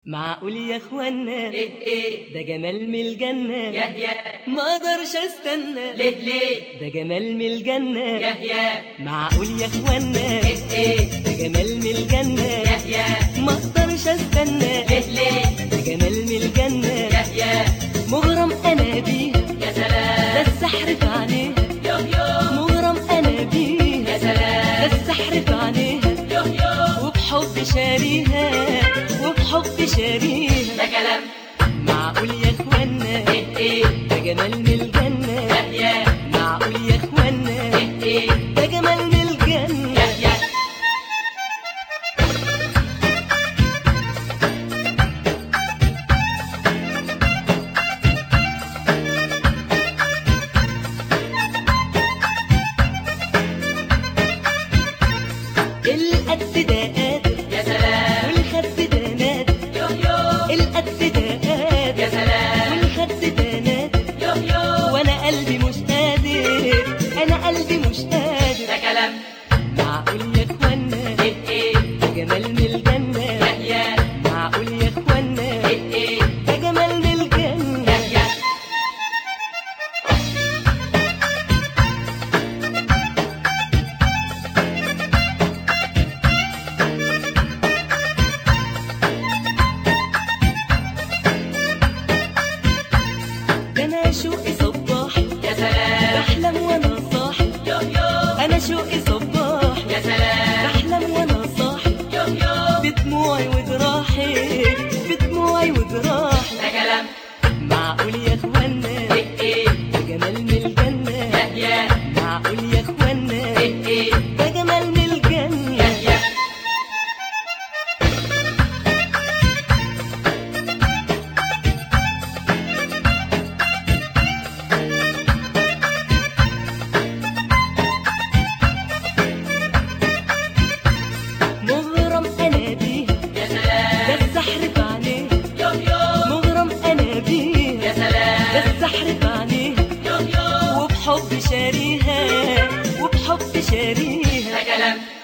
معقول يا اخوانا ايه ايه ده جمال من الجنة يحيى ما اقدرش استنى ليه ليه ده جمال من الجنة يحيى معقول يا اخوانا ايه ايه ده جمال من الجنة يحيى ما اقدرش استنى ليه ليه ده جمال من الجنة يحيى مغرم انا بيه يا سلام ده السحر في عينيه يوه يوه مغرم انا بيه يا ده سلام السحر في عينيه يوه يوه وبحب شاريها وبحب شاريها ده كلام معقول يا اخوانا ايه ايه ده جمال من الجنة يحيى معقول يا اخوانا ايه ايه ده جمال من الجنة يحيى القد ده قادر يا سلام والخد ده نادر يوه يوه القد ده قادر يا سلام والخد ده نادر يوه يوه وانا قلبي مش قادر انا قلبي مش قادر ده كلام معقول يا اخوانا ايه ايه ده جمال من الجنة يحيى معقول يا اخوانا ايه ايه ده جمال من الجنة يحيى ده انا شوقي صباح يا سلام بحلم وانا صاحي يوه يوه انا شوقي صباح يا سلام بحلم وانا صاحي يوه يوه بدموعي وجراحي بدموعي وجراحي ده كلام معقول يا اخوانا ايه ايه ده جمال من الجنة يحيى معقول يا اخوانا ايه ايه ده جمال من الجنة يحيى مغرم انا بيه يا ده سلام السحر في عينيه يوه يوه مغرم انا بيه يا ده سلام السحر في عينيه يوه يوه وبحب شاريها وبحب شاريها ده كلام